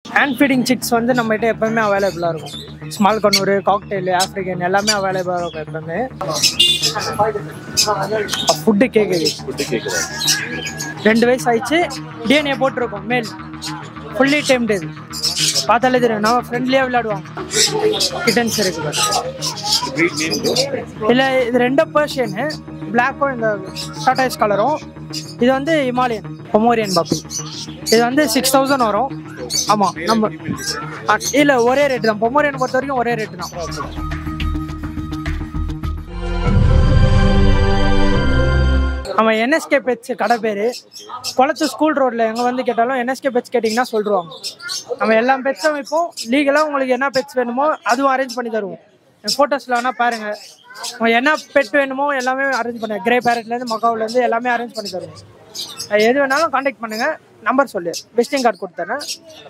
Hand feeding six வந்து நம்மகிட்ட எப்பவுமே அவைலபிளாக இருக்கும் ஸ்மால் கண்ணூர் காக்டெயில் ஆஃப்ரிக்கன் எல்லாமே அவைலபிளாக இருக்கும் எப்பவுமே ஃபுட்டு கேட்குது ஃபுட்டு கேட்குறாரு ரெண்டு வயசு ஆயிடுச்சு டிஎன்ஏ போட்டிருக்கோம் மேல் ஃபுல்லி டைம்டு இது பார்த்தாலே தெரியும் நம்ம ஃப்ரெண்ட்லியாக விளையாடுவாங்க கிட்டன்ஸ் இருக்கு பாரு. ப்ரீட் நேம் இல்லை இது ரெண்டும் பர்ஷியனு பிளாக்கும் இந்த டாட்டாய்ஸ் கலரும் இது வந்து இமாலயன் பொமோரியன் பாப்பி இது வந்து சிக்ஸ் தௌசண்ட் வரும் ஆமாம் நம்ம இல்லை ஒரே ரேட்டு தான் பொமோரியன் பொறுத்த வரைக்கும் ஒரே ரேட்டு தான் நம்ம என்எஸ்கே பெட்ஸ் கடை பேர் குளத்து ஸ்கூல் ரோட்டில் எங்கே வந்து கேட்டாலும் என்எஸ்கே பெட்ஸ் கேட்டிங்கன்னா சொல்லிடுவாங்க நம்ம எல்லா பெட்ஸும் வைப்போம் லீகலாக உங்களுக்கு என்ன பெட்ஸ் வேணுமோ அதுவும் அரேஞ்ச் பண்ணி தருவோம் என் ஃபோட்டோஸில் வேணால் பாருங்கள் உங்களுக்கு என்ன பெட் வேணுமோ எல்லாமே அரேஞ்ச் பண்ணி கிரே பேரட்லேருந்து மக்காவிலேருந்து எல்லாமே அரேஞ்ச் பண்ணி தருவோம் அது எது வேணாலும் காண்டாக்ட் பண்ணுங்கள் நம்பர் சொல்லு விசிட்டிங் கார்டு கொடுத்தேன்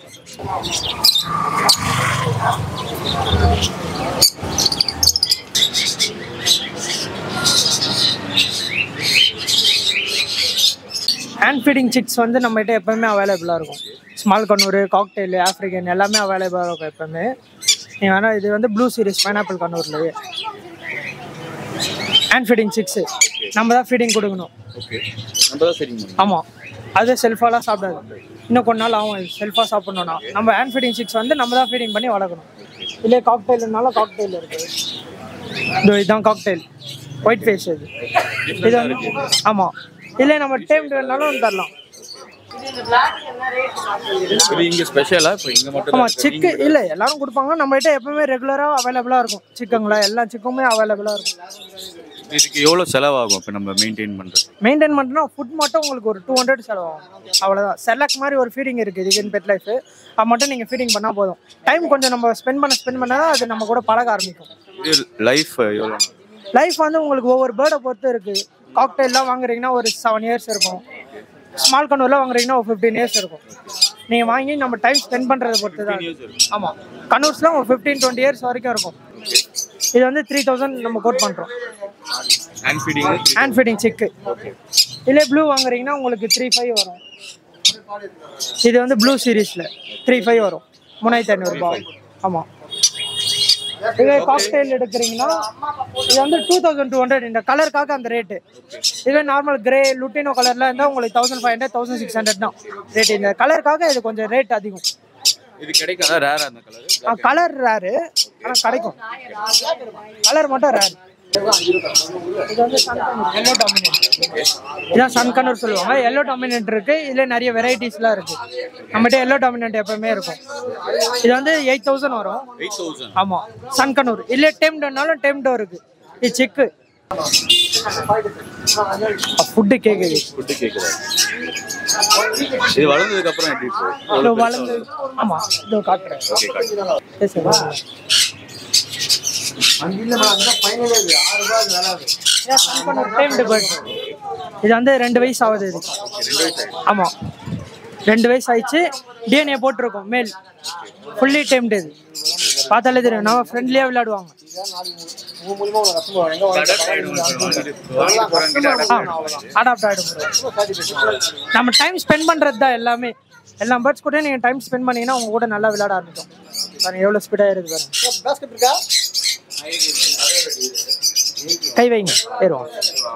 ஹேண்ட் ஃபீடிங் சிக்ஸ் வந்து நம்மகிட்ட எப்பவுமே அவைலபிளாக இருக்கும் ஸ்மால் கண்ணூர் காக்டெயில் ஆஃப்ரிக்கன் எல்லாமே அவைலபிளாக இருக்கும் எப்பவுமே நீங்கள் வேணால் இது வந்து ப்ளூ சீரிஸ் பைனாப்பிள் கண்ணூர்லேயே ஹேண்ட் ஃபீடிங் சிக்ஸு நம்ம தான் ஃபீடிங் கொடுக்கணும் ஓகே நம்ம தான் சரிங்க மேம் ஆமாம் அது செல்ஃபாலாம் சாப்பிடாது இன்னும் கொஞ்ச நாள் ஆகும் இது செல்ஃபாக சாப்பிட்ணுன்னா நம்ம ஹேண்ட் ஃபீடிங் சிக்ஸ் வந்து நம்ம தான் ஃபீடிங் பண்ணி வளர்க்கணும் இல்லை காக்டெயில்னாலும் காக்டெயில் இருக்குது இதோ இதுதான் காக்டெயில் ஒயிட் ஃபேஸ் இது இது வந்து ஆமாம் இல்லை நம்ம டைம் வேணாலும் தரலாம் இது இங்கே ஸ்பெஷலா இப்போ இங்கே மட்டும் ஆமாம் சிக்கு இல்லை எல்லாரும் கொடுப்பாங்க நம்மகிட்ட எப்பவுமே ரெகுலராக அவைலபிளாக இருக்கும் சிக்கங்களா எல்லா சிக்குமே அவைலபிளாக இருக்கும் இதுக்கு எவ்வளோ செலவாகும் இப்போ நம்ம மெயின்டைன் பண்ணுறது மெயின்டைன் பண்ணுறோம்னா ஃபுட் மட்டும் உங்களுக்கு ஒரு டூ ஹண்ட்ரட் செலவாகும் அவ்வளோதான் செலக்ட் மாதிரி ஒரு ஃபீடிங் இருக்குது இதுக்கு பெட் லைஃப் அது மட்டும் நீங்கள் ஃபீடிங் பண்ணால் போதும் டைம் கொஞ்சம் நம்ம ஸ்பெண்ட் பண்ண ஸ்பெண்ட் பண்ணால் தான் அது நம்ம கூட பழக ஆரம்பிக்கும் இது லைஃப் எவ்வளோ லைஃப் வந்து உங்களுக்கு ஒவ்வொரு பேர்டை பொறுத்து இருக்குது காக்டெயிலாம் வாங்குறீங்கன்னா ஒரு செவன் இயர்ஸ் இருக்கும் ஸ்மால் கண்ணூரில் வாங்குறீங்கன்னா ஒரு ஃபிஃப்டீன் இயர்ஸ் இருக்கும் நீங்கள் வாங்கி நம்ம டைம் ஸ்பெண்ட் பண்ணுறதை பொறுத்து தான் ஆமாம் கண்ணூர்ஸ்லாம் ஒரு ஃபிஃப்டீன் டுவெண்ட்டி இயர்ஸ் வரைக்கும் இருக்கும் இது வந்து த்ரீ தௌசண்ட் நம்ம கோட் பண்ணுறோம் ஹேண்ட் ஃபீடிங் ஹேண்ட் ஃபீடிங் செக்கு இல்லை ப்ளூ வாங்குறீங்கன்னா உங்களுக்கு த்ரீ ஃபைவ் வரும் இது வந்து ப்ளூ சீரீஸில் த்ரீ ஃபைவ் வரும் மூணாயிரத்தி ஐநூறுரூபா ஆமாம் இதே காக்டெயில் எடுக்கிறீங்கன்னா இது வந்து டூ தௌசண்ட் டூ ஹண்ட்ரட் இந்த கலருக்காக அந்த ரேட்டு இதே நார்மல் கிரே லுட்டினோ கலரில் இருந்தால் உங்களுக்கு thousand five hundred thousand six hundred தான் ரேட் இந்த கலருக்காக இது கொஞ்சம் ரேட் அதிகம் இது கிடைக்காதா ரேரா அந்த கலர் கலர் ரேரு ஆனால் கிடைக்கும் கலர் மட்டும் ரேர் இது வந்து சன் எல்லோ டாமினன்ட் இதான் சன் கண்ணூர் சொல்லுவாங்க எல்லோ டாமினன்ட் இருக்கு இதுல நிறைய வெரைட்டிஸ்லாம் இருக்கு நம்மகிட்ட எல்லோ டாமினன்ட் எப்பவுமே இருக்கும் இது வந்து எயிட் தௌசண்ட் வரும் எயிட் தௌசண்ட் ஆமா சன் கண்ணூர் இல்ல டெம்டோனாலும் டெம்டோ இருக்கு இது செக்கு ஃபுட்டு கேக்குது ஃபுட்டு கேட்குறாரு இது வளர்ந்ததுக்கு அப்புறம் எப்படி போகும் இதோ வளர்ந்து ஆமா இதோ காட்டுறேன் ஓகே காட்டு பேசுங்க Tamed bird. இது வந்து ரெண்டு வயசு ஆகுது இது ஆமா ரெண்டு வயசு ஆயிடுச்சு டிஎன்ஏ போட்டிருக்கோம் மேல் ஃபுல்லி டைம்டு இது பார்த்தாலே தெரியும் நம்ம ஃப்ரெண்ட்லியாக விளையாடுவாங்க அடாப்ட் ஆகிடும் நம்ம டைம் ஸ்பெண்ட் பண்ணுறது தான் எல்லாமே எல்லா பேர்ட்ஸ் கூட நீங்கள் டைம் ஸ்பெண்ட் பண்ணீங்கன்னா உங்க கூட நல்லா விளையாட ஆரம்பிக்கும் பாருங்க எவ்வளோ ஸ்பீடாக இருக்குது பாருங்க கை வைங்க ஏறுவோம்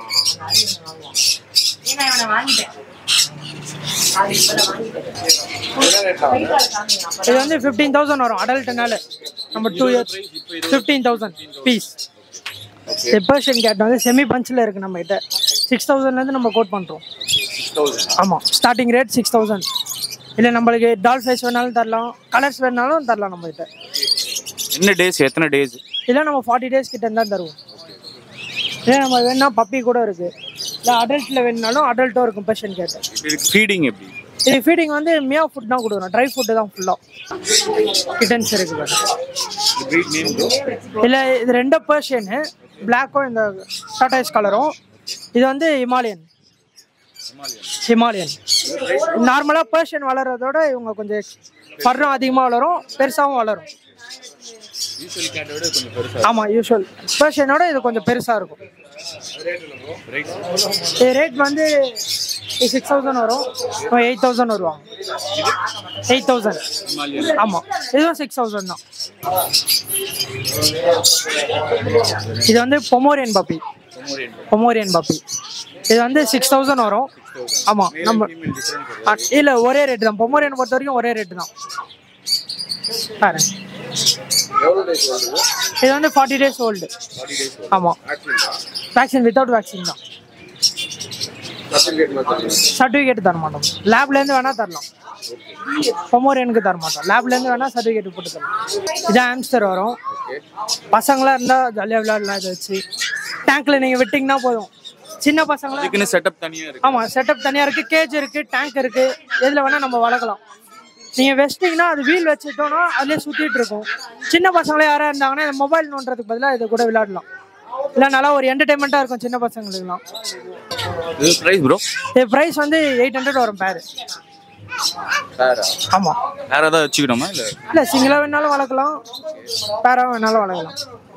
இது வந்து ஃபிஃப்டீன் தௌசண்ட் வரும் அடல்ட்னால நம்ம two years fifteen thousand piece Persian cat வந்து செமி பஞ்சில் இருக்குது நம்ம கிட்ட சிக்ஸ் தௌசண்ட்லேருந்து நம்ம கோட் பண்ணுறோம் ஆமாம் ஸ்டார்டிங் ரேட் சிக்ஸ் தௌசண்ட் இல்லை நம்மளுக்கு டால் ஃபேஸ் வேணாலும் தரலாம் கலர்ஸ் வேணாலும் தரலாம் நம்ம கிட்ட என்ன டேஸ் எத்தனை டேஸ் இல்லை நம்ம ஃபார்ட்டி டேஸ் கிட்ட தான் தருவோம் இல்லை நம்ம வேணா பப்பி கூட இருக்குது இல்லை அடல்ட்டில் வேணுனாலும் அடல்ட்டும் இருக்கும் பெர்ஷியன் கேட்டு இதுக்கு ஃபீடிங் எப்படி இது ஃபீடிங் வந்து மியா ஃபுட் தான் கொடுக்குறோம் ட்ரை ஃபுட்டு தான் ஃபுல்லாக கிட்டன்ஸ் இருக்கு பாரு. ப்ரீட் நேம் இல்லை இது ரெண்டும் பர்ஷியனு பிளாக்கும் இந்த டாட்டாய்ஸ் கலரும் இது வந்து இமாலயன் ஹிமாலயன் நார்மலாக பர்ஷியன் வளர்றதோட இவங்க கொஞ்சம் ஃபர்ரும் அதிகமாக வளரும் பெருசாகவும் வளரும் யூஸ்வல் கேட்டை விட கொஞ்சம் பெருசாக ஆமாம் யூஸ்வல் பர்ஷியனோட இது கொஞ்சம் பெருசாக இருக்கும் இது ரேட் வந்து சிக்ஸ் தௌசண்ட் வரும் எயிட் தௌசண்ட் வருவாங்க எயிட் தௌசண்ட் ஆமாம் இதுவும் சிக்ஸ் தௌசண்ட் தான் இது வந்து பொமோரியன் பப்பி பொமோரியன் பப்பி இது வந்து சிக்ஸ் தௌசண்ட் வரும் ஆமாம் நம்ம ஆ, இல்ல ஒரே ரேட்டு தான் பொமோரியன் பொறுத்த வரைக்கும் ஒரே ரேட்டு தான் பாரு இது வந்து ஃபார்ட்டி டேஸ் ஓல்டு ஆமாம் வேக்சின் வித்தவுட் வேக்சின் தான் சர்டிஃபிகேட் தர மாட்டோம் லேப்லேருந்து வேணால் தரலாம் பொமோரியனுக்கு தர மாட்டோம் லேப்லேருந்து வேணால் சர்டிஃபிகேட் போட்டு தரலாம் இதான் ஆம்ஸ்டர் வரும் பசங்களாம் இருந்தால் ஜாலியாக விளையாடலாம் இதை வச்சு டேங்க்ல நீங்கள் விட்டிங்கன்னா போதும் சின்ன பசங்களாம் இதுக்குன்னு செட்டப் தனியா இருக்கு ஆமாம் செட்டப் தனியாக இருக்குது கேஜ் இருக்குது டேங்க் இருக்குது எதில் வேணால் நம்ம வளர்க்கலாம் நீங்கள் வெஸ்டிங்னா அது வீல் வச்சுட்டோம்னா அதுலேயே சுற்றிட்டு இருக்கும் சின்ன பசங்களே யாராக இருந்தாங்கன்னா இந்த மொபைல் நோண்டுறதுக்கு பதிலாக இதை கூட விளையாடலாம் இல்லை நல்லா ஒரு என்டர்டைன்மெண்ட்டாக இருக்கும் சின்ன பசங்களுக்குலாம் இது பிரைஸ் ப்ரோ இது ப்ரைஸ் வந்து எயிட் ஹண்ட்ரட் வரும் பேர் பேரா ஆமாம் வேற ஏதாவது வச்சுக்கணுமா இல்ல இல்லை சிங்கிளாக வேணாலும் வளர்க்கலாம் பேராக வேணாலும் வளர்க்கலாம்